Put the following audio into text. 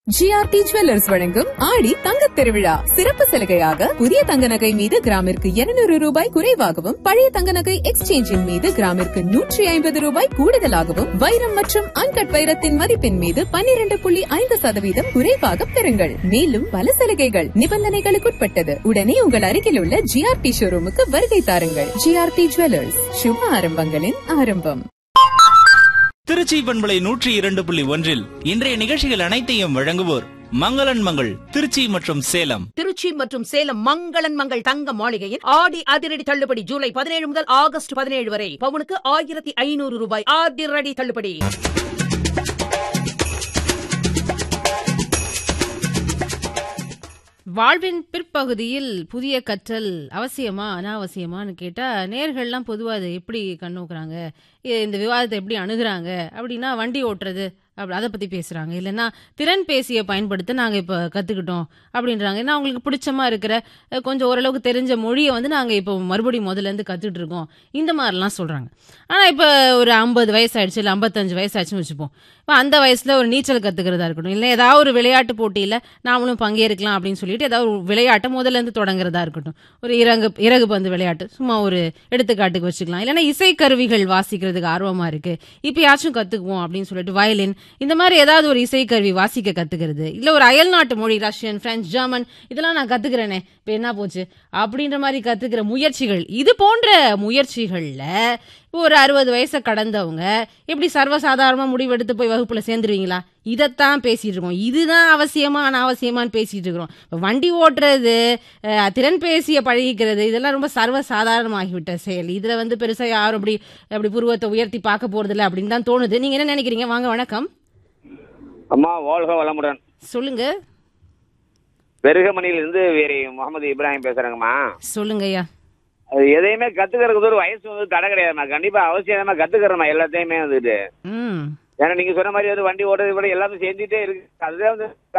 GRT jewellers வழங்கும் ஆடி தங்கத் திருவிழா சிறப்பு சலுகையாக புதிய தங்க நகை மீது கிராமிற்கு 200 ரூபாய் குறைவாகவும் பழைய தங்க நகை எக்ஸ்சேஞ்சின் மீது கிராமிற்கு நூற்றி ஐம்பது ரூபாய் கூடுதலாகவும் வைரம் மற்றும் அன்கட் வைரத்தின் மதிப்பின் மீது 12.5% புள்ளி ஐந்து சதவீதம் குறைவாக பெறுங்கள் மேலும் பல சலுகைகள் நிபந்தனைகளுக்குட்பட்டது உடனே உங்கள் அருகில் உள்ள ஜிஆர்டி ஷோரூமுக்கு வருகை தாருங்கள் ஜிஆர்டி ஜுவல்லர்ஸ் சுப ஆரம்பங்களின் ஆரம்பம் திருச்சி பண்பலை நூற்றி இரண்டு புள்ளி ஒன்றில் இன்றைய நிகழ்ச்சிகள் அனைத்தையும் வழங்குவோர் மங்களன் மங்கள் திருச்சி மற்றும் சேலம் திருச்சி மற்றும் சேலம் மங்களன் மங்கள் தங்க மாளிகையில் ஆடி அதிரடி தள்ளுபடி ஜூலை பதினேழு முதல் ஆகஸ்ட் பதினேழு வரை பவுனுக்கு ஆயிரத்தி ஐநூறு ரூபாய் அதிரடி தள்ளுபடி வாழ்வின் பிற்பகுதியில் புதிய கற்றல் அவசியமா அனாவசியமான்னு கேட்டா நேர்கள்லாம் பொதுவா அதை எப்படி கண்ணோக்குறாங்க இ- இந்த விவாதத்தை எப்படி அணுகுறாங்க அப்படின்னா வண்டி ஓட்டுறது அப்படி அதை பத்தி பேசுறாங்க இல்லைன்னா திறன் பேசியை பயன்படுத்த நாங்க இப்ப கத்துக்கிட்டோம் அப்படின்றாங்க ஏன்னா அவங்களுக்கு பிடிச்சமா இருக்கிற அஹ், கொஞ்சம் ஓரளவுக்கு தெரிஞ்ச மொழியை வந்து நாங்க இப்போ மறுபடியும் முதல்ல இருந்து கத்துட்டு இருக்கோம் இந்த மாதிரிலாம் சொல்றாங்க ஆனா இப்ப ஒரு ஐம்பது வயசு ஆயிடுச்சு இல்ல ஐம்பத்தஞ்சு வயசு ஆச்சுன்னு வச்சுப்போம் இப்போ அந்த வயசுல ஒரு நீச்சல் கத்துக்கிறதா இருக்கட்டும் இல்லை ஏதாவது ஒரு விளையாட்டு போட்டியில நாமளும் பங்கேற்கலாம் அப்படின்னு சொல்லிட்டு ஏதாவது ஒரு விளையாட்டை முதல்ல இருந்து தொடங்குறதா இருக்கட்டும் ஒரு இறகு இறகு பந்து விளையாட்டு சும்மா ஒரு எடுத்துக்காட்டுக்கு வச்சுக்கலாம் இல்லைன்னா இசைக்கருவிகள் வாசிக்கிறதுக்கு ஆர்வமா இருக்கு இப்பயாச்சும் கத்துக்குவோம் அப்படின்னு சொல்லிட்டு வயலின் இந்த மாதிரி ஏதாவது ஒரு இசைக்கருவி வாசிக்க கத்துக்கிறது இல்ல ஒரு அயல்நாட்டு மொழி ரஷ்யன் பிரெஞ்சு ஜெர்மன் இதெல்லாம் நான் கத்துக்கிறேனே இப்ப என்ன போச்சு அப்படின்ற மாதிரி கத்துக்கிற முயற்சிகள் இது போன்ற முயற்சிகள்ல இப்போ ஒரு அறுபது வயசை கடந்தவங்க எப்படி சர்வசாதாரணமா முடிவெடுத்து போய் வகுப்புல சேர்ந்துருவீங்களா இதைத்தான் பேசிட்டு இருக்கோம் இதுதான் அவசியமா அனாவசியமான்னு பேசிட்டு இருக்கிறோம் இப்போ வண்டி ஓட்டுறது அஹ், திறன் பேசிய பழகிக்கிறது இதெல்லாம் ரொம்ப சர்வசாதாரணமாகிவிட்ட செயல் இதுல வந்து பெருசா யாரும் அப்படி அப்படி புருவத்தை உயர்த்தி பார்க்க போறது இல்லை அப்படின்னு தான் தோணுது நீங்க என்ன நினைக்கிறீங்க வாங்க வணக்கம் அம்மா வாழ்க வளமுடன் சொல்லுங்க பெருகமணியிலிருந்து வேறு முகமது இப்ராஹிம் பேசுறேங்கம்மா சொல்லுங்க ஐயா அது எதையுமே கத்துக்கிறதுக்கு ஒரு வயசு வந்து தடை கிடையாதும்மா கண்டிப்பா அவசியமா கத்துக்கிறோம்மா எல்லாத்தையுமே வந்துட்டு ம் ஏன்னா நீங்க சொன்ன மாதிரி வந்து வண்டி ஓடுறது கூட எல்லாமே செஞ்சுட்டே இருக்கு அதுதான் வந்து